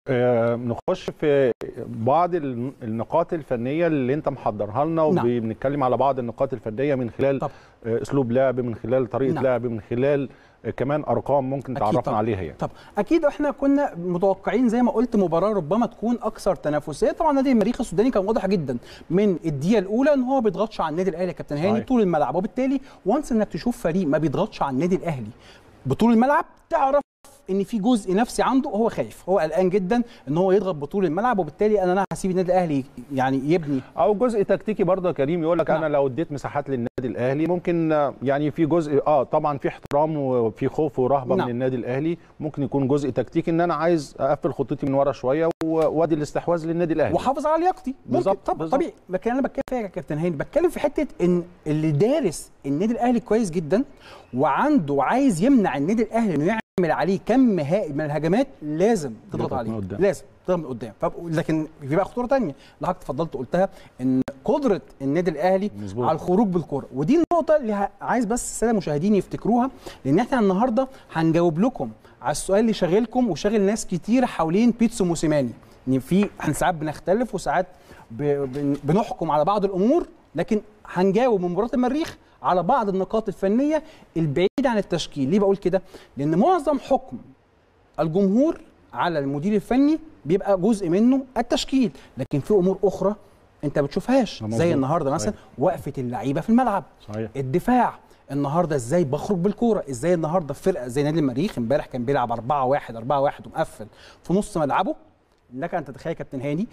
آه، نخش في بعض الن- النقاط الفنيه اللي انت محضرها لنا نعم. وبنتكلم على بعض النقاط الفنيه من خلال طب. آه، اسلوب لعب من خلال طريقه نعم. لعب من خلال آه، كمان ارقام ممكن أكيد تعرفنا طبعا. عليها يعني طب اكيد احنا كنا متوقعين زي ما قلت مباراه ربما تكون اكثر تنافسيه طبعا نادي المريخ السوداني كان واضح جدا من الدقيقه الاولى ان هو ما بيضغطش على النادي الاهلي يا كابتن هاني صحيح. طول الملعب وبالتالي وانس انك تشوف فريق ما بيضغطش على النادي الاهلي بطول الملعب تعرف ان في جزء نفسي عنده هو خايف هو قلقان جدا ان هو يضغط بطول الملعب وبالتالي انا انا هسيب النادي الاهلي يعني يبني او جزء تكتيكي برضه يا كريم يقول لك نعم. انا لو اديت مساحات للنادي الاهلي ممكن آه، يعني في جزء اه طبعا في احترام وفي خوف ورهبه نعم. من النادي الاهلي ممكن يكون جزء تكتيكي ان انا عايز اقفل خطوطي من ورا شويه و- وادي الاستحواذ للنادي الاهلي وحافظ على لياقتي ممكن بالظبط، طب بالظبط. طبيعي لكن انا بتكلم فيها يا كابتن هاني بتكلم في حته ان اللي دارس النادي الاهلي كويس جدا وعنده عايز يمنع النادي الاهلي انه يعمل عليه كم هائل من الهجمات لازم تضغط يضغط من عليه قدام. لازم تضغط من قدام فب... لكن في بقى خطوره ثانيه اللي حضرتك اتفضلت قلتها ان قدره النادي الاهلي مظبوط. على الخروج بالكره ودي النقطه اللي ه- عايز بس الساده المشاهدين يفتكروها لان احنا النهارده هنجاوب لكم على السؤال اللي شاغلكم وشاغل ناس كتير حوالين بيتسو موسيماني ان في احنا ساعات بنختلف وساعات ب... بن- بنحكم على بعض الامور لكن هنجاوب من مباراه المريخ على بعض النقاط الفنيه البعيده عن التشكيل ليه بقول كده لان معظم حكم الجمهور على المدير الفني بيبقى جزء منه التشكيل لكن في امور اخرى انت ما بتشوفهاش مظبوط. زي النهارده مثلا صحيح. وقفه اللعيبه في الملعب صحيح الدفاع النهارده ازاي بخرج بالكوره ازاي النهارده فرقه زي نادي المريخ امبارح كان بيلعب 4 1 4 1 ومقفل في نص ملعبه لك ان تتخيل يا كابتن هاني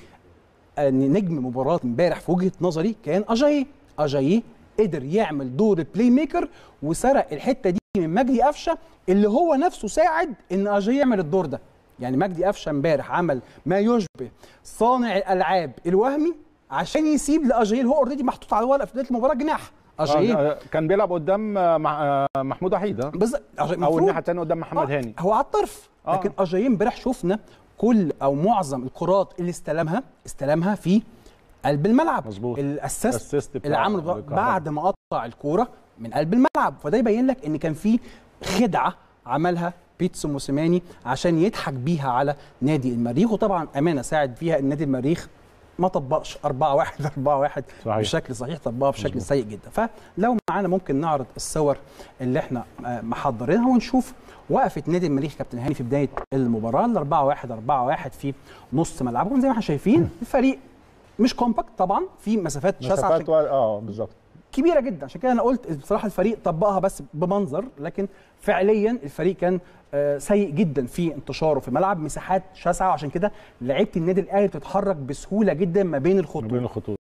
ان نجم مباراه امبارح في وجهه نظري كان اجاييه اجاييه قدر يعمل دور البلاي ميكر وسرق الحته دي من مجدي قفشه اللي هو نفسه ساعد ان اجاييه يعمل الدور ده يعني مجدي قفشه امبارح عمل ما يشبه صانع الالعاب الوهمي عشان يسيب لاجاييه اللي هو اوريدي محطوط على الورقه في بدايه المباراه جناح اجاييه آه، كان بيلعب قدام آه، مع- آه، محمود وحيد آه. بس او المفروض الناحيه الثانيه قدام محمد آه، هاني هو على الطرف آه. لكن اجاييه امبارح شفنا كل او معظم الكرات اللي استلمها استلمها في قلب الملعب مظبوط. الاسيست الأسيست بتاع اللي عمله بقى الكهرباء. بعد ما قطع الكوره من قلب الملعب فده يبين لك ان كان في خدعه عملها بيتسو موسيماني عشان يضحك بيها على نادي المريخ وطبعا امانه ساعد فيها النادي المريخ ما طبقش 4 1 4 1 صحيح. بشكل صحيح طبقها بشكل مظبوط. سيء جدا فلو معانا ممكن نعرض الصور اللي احنا آه، محضرينها ونشوف وقفه نادي المريخ كابتن هاني في بدايه المباراه ال 4 1 4 1 في نص ملعبهم زي ما احنا شايفين الفريق مش كومباكت طبعا في مسافات شاسعه عشان مسافات و- اه بالظبط كبيره جدا عشان كده انا قلت بصراحه الفريق طبقها بس بمنظر لكن فعليا الفريق كان آه، سيء جدا في انتشاره في الملعب مساحات شاسعه وعشان كده لعيبه النادي الاهلي بتتحرك بسهوله جدا ما بين ما الخطوط بين الخطوط